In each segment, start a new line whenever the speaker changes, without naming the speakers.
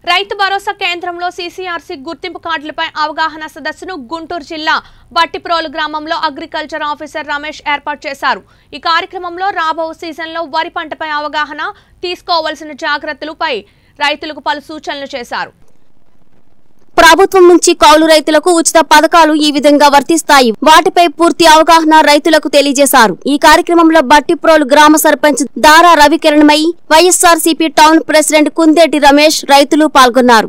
రైతు భరోసా కేంద్రంలో సీసీఆర్సీ గుర్తింపు కార్డులపై అవగాహన సదస్సును గుంటూరు జిల్లా బట్టిప్రోలు గ్రామంలో అగ్రికల్చర్ ఆఫీసర్ రమేష్ ఏర్పాటు చేశారు ఈ కార్యక్రమంలో రాబో సీజన్లో వరి పంటపై అవగాహన తీసుకోవాల్సిన జాగ్రత్తలపై రైతులకు పలు సూచనలు చేశారు
ప్రభుత్వం నుంచి కౌలు రైతులకు ఉచిత పథకాలు ఈ విధంగా వర్తిస్తాయి వాటిపై పూర్తి అవగాహన రైతులకు తెలియజేశారు ఈ కార్యక్రమంలో బట్టిప్రోలు గ్రామ sarpanch Dara Ravikiranmayi YSR CP town president Kundeti Ramesh రైతులు పాల్గొన్నారు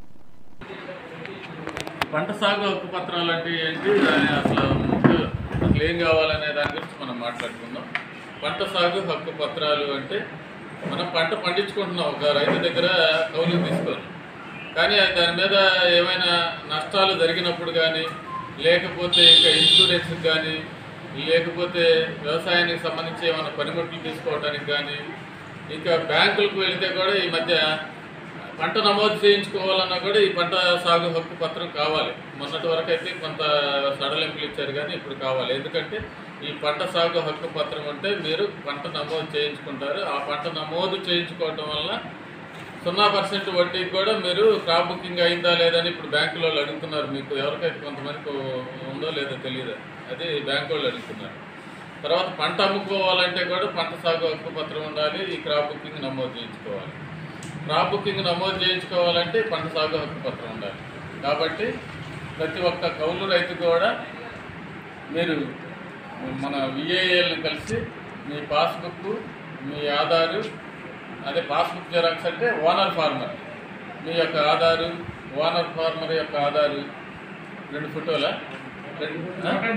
పంట సాగు హక్కు పత్రాలు అంటే ఏంటి దాని అసలు ముఖ్య అసలు ఏం కావాలనే దాని గురించి మనం మాట్లాడుకుందాం పంట సాగు హక్కు పత్రాలు అంటే మనం పంట పండించుకుంటున్నాం ఒక రైతు దగ్గర కౌలు తీసుకొని కానీ అది దాని మీద ఏమైనా నష్టాలు జరిగినప్పుడు కానీ లేకపోతే ఇంకా ఇన్సూరెన్స్ కానీ లేకపోతే వ్యవసాయానికి సంబంధించి ఏమైనా పనిముట్లు తీసుకోవడానికి కానీ ఇంకా బ్యాంకులకు వెళితే కూడా ఈ మధ్య పంట నమోదు చేయించుకోవాలన్నా కూడా ఈ పంట సాగు హక్కు పత్రం కావాలి మొన్నటి వరకు అయితే కొంత సడలింపులు ఇచ్చారు కానీ ఇప్పుడు కావాలి ఎందుకంటే ఈ పంట సాగు హక్కు పత్రం అంటే మీరు పంట నమోదు చేయించుకుంటారు ఆ పంట నమోదు చేయించుకోవటం వల్ల సున్నా పర్సెంట్ వడ్డీకి కూడా మీరు క్రాప్ బుకింగ్ అయిందా లేదని ఇప్పుడు బ్యాంకులో వాళ్ళు అడుగుతున్నారు మీకు ఎవరికైతే కొంతమందికి ఉందో లేదో తెలియదు అది బ్యాంకు వాళ్ళు అడుగుతున్నారు తర్వాత పంట అమ్ముకోవాలంటే కూడా పంట సాగు హక్కు పత్రం ఉండాలి ఈ క్రాప్ బుకింగ్ నమోదు చేయించుకోవాలి క్రాప్ బుకింగ్ నమోదు చేయించుకోవాలంటే పంట సాగు హక్కు పత్రం ఉండాలి కాబట్టి ప్రతి ఒక్క కౌలు రైతు కూడా మీరు మన విఏఎల్ని కలిసి మీ పాస్బుక్ మీ ఆధారు అదే పాస్బుక్ జెరాక్స్ అంటే ఓనర్ ఫార్మర్ మీ యొక్క ఆధారు ఓనర్ ఫార్మర్ యొక్క ఆధారు రెండు ఫోటోల రెండు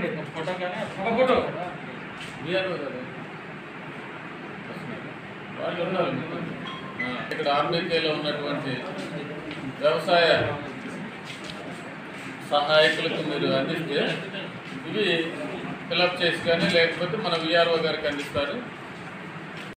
VRO కదా. వాళ్ళు ఉన్నారు మీకు. ఆ, ఇక్కడ ఆర్బీకేలో ఉన్నటువంటి వ్యవసాయ సహాయకులకు మీరు అందిస్తే ఇవి ఫిలప్ చేసి కానీ లేకపోతే మన విఆర్ఓ గారికి అందిస్తారు